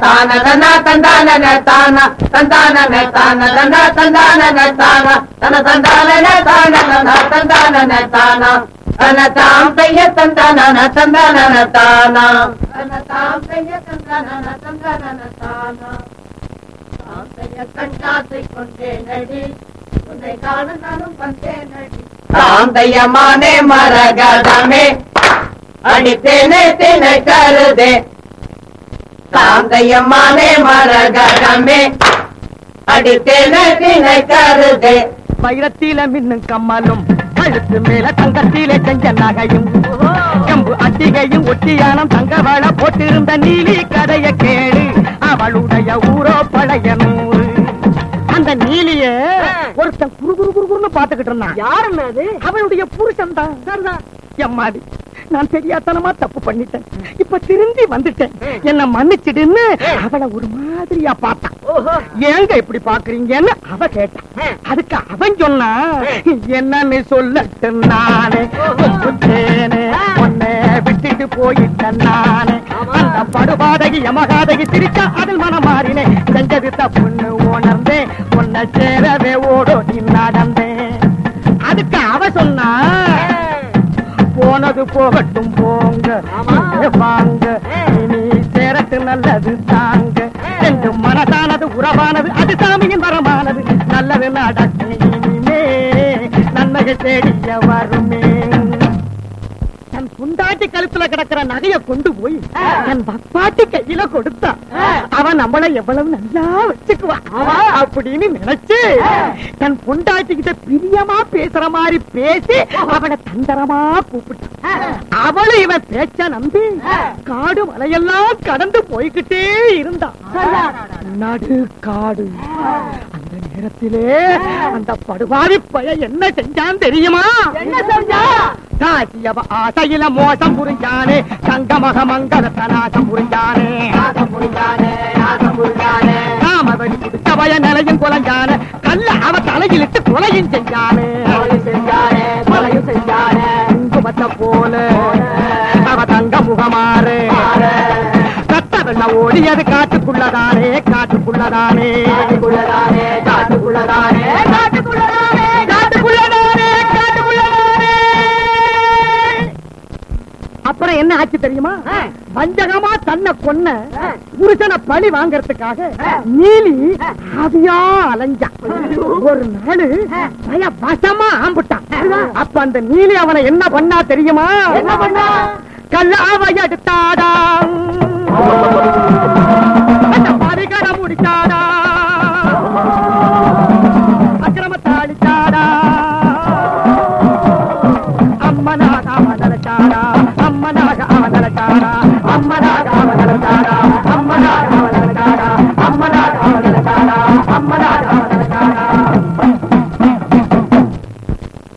தான தன தந்தான தான தந்தான தான தன தந்தான தான தன தந்தான தான தன தந்தான தான தன தாம் செய்ய தந்தான தந்தான தான தன தாம் செய்ய தந்தான தந்தான தான தாம் செய்ய கண்டாத்தை கொண்டே நடி உன்னை காண நானும் வந்தேன் நடி தாம் தையமானே மரகதமே அடித்தேனே தினை கருதே சாந்தையம்மானே மரகதமே அடித்தேனே தினை கருதே வைரத்தில மின்னும் கம்மலும் கழுத்து மேல தங்கத்திலே செஞ்ச நகையும் கம்பு அட்டிகையும் ஒட்டியானம் தங்கவள போட்டிருந்த நீலி கதைய கேளு அவளுடைய ஊரோ பழைய நூறு அந்த நீலிய ஒருத்தன் குறு குறு குறு குறுன்னு பாத்துக்கிட்டு இருந்தான் யாருன்னு அது அவளுடைய புருஷன் தான் சரிதான் எம்மாடி நான் தெரியாதனமா தப்பு பண்ணிட்டேன் இப்ப திரும்பி வந்துட்டேன் என்ன மன்னிச்சிடுன்னு அவளை ஒரு மாதிரியா பார்த்தான் ஏங்க இப்படி பாக்குறீங்கன்னு அவ கேட்டான் அதுக்கு அவன் சொன்னா என்னன்னு சொல்லட்டும் நானே கொம்புத்தேனே உன்னை விட்டுட்டு போயிட்டேன் நானே அந்த படுபாதகி யமகாதகி சிரிச்சா அதில் மனம் மாறினேன் செஞ்சது தப்புன்னு உணர்ந்தேன் உன்னை சேரவே ஓடோடி நடந்தேன் அதுக்கு அவ சொன்னா போனது போகட்டும் போங்க இங்கே வாங்க இனி சேரட்டு நல்லது தாங்க ரெண்டு மனதானது உறவானது அது சாமியின் வரமானது நல்லது நடக்கும் இனிமே நன்மைகள் தேடிய வருமே தன் புண்டாட்டி கழுத்துல கிடக்கிற நகைய கொண்டு போய் தன் பப்பாட்டி கையில கொடுத்தா அவன் நம்மள எவ்வளவு நல்லா வச்சுக்குவான் அப்படின்னு நினைச்சு தன் புண்டாட்டி கிட்ட பிரியமா பேசுற மாதிரி பேசி அவனை தந்தரமா கூப்பிட்டான் அவளும் இவன் பேச்ச நம்பி காடு மலையெல்லாம் கடந்து போய்கிட்டே இருந்தான் நடு காடு அந்த நேரத்திலே அந்த படுவாரி பைய என்ன செஞ்சான் தெரியுமா என்ன செஞ்சா காசியவ ஆசையில மோசம் புரிஞ்சானே சங்கமக மங்களத்த நாசம் புரிஞ்சானே நாசம் புரிஞ்சானே நாசம் புரிஞ்சானே காமவழி குடித்த பய நிலையும் குலைஞ்சானே கல்ல அவ தலையிலிட்டு கொலையும் செஞ்சானே செஞ்சானே கொலையும் செஞ்சானே குங்குமத்தை போல அவ தங்க முகமாறு ரத்த வெள்ளம் ஓடியது காட்டுக்குள்ளதானே காட்டுக்குள்ளதானே காட்டுக்குள்ளதானே காட்டுக்குள்ளதானே காட்டுக்குள்ளதானே காட்டுக்குள்ளதானே காட்டுக்குள்ளதானே அப்புறம் என்ன ஆச்சு தெரியுமா வஞ்சகமா தன்னை கொன்ன புருஷனை பழி வாங்கறதுக்காக நீலி ஆவியா அலைஞ்சான் ஒரு நாளு பய வசமா ஆம்பிட்டான் அப்ப அந்த நீலி அவனை என்ன பண்ணா தெரியுமா என்ன பண்ணா கல்லாவை எடுத்தாடா அந்த பரிகர முடிச்சாடா அக்கிரமத்தை அழிச்சாடா அம்மனாக அவதரச்சாடா அம்மனாக அவதரச்சாடா அம்மனாக அவதரச்சாடா அம்மனாக அவதரச்சாடா அம்மனாக அவதரச்சாடா அம்மனாக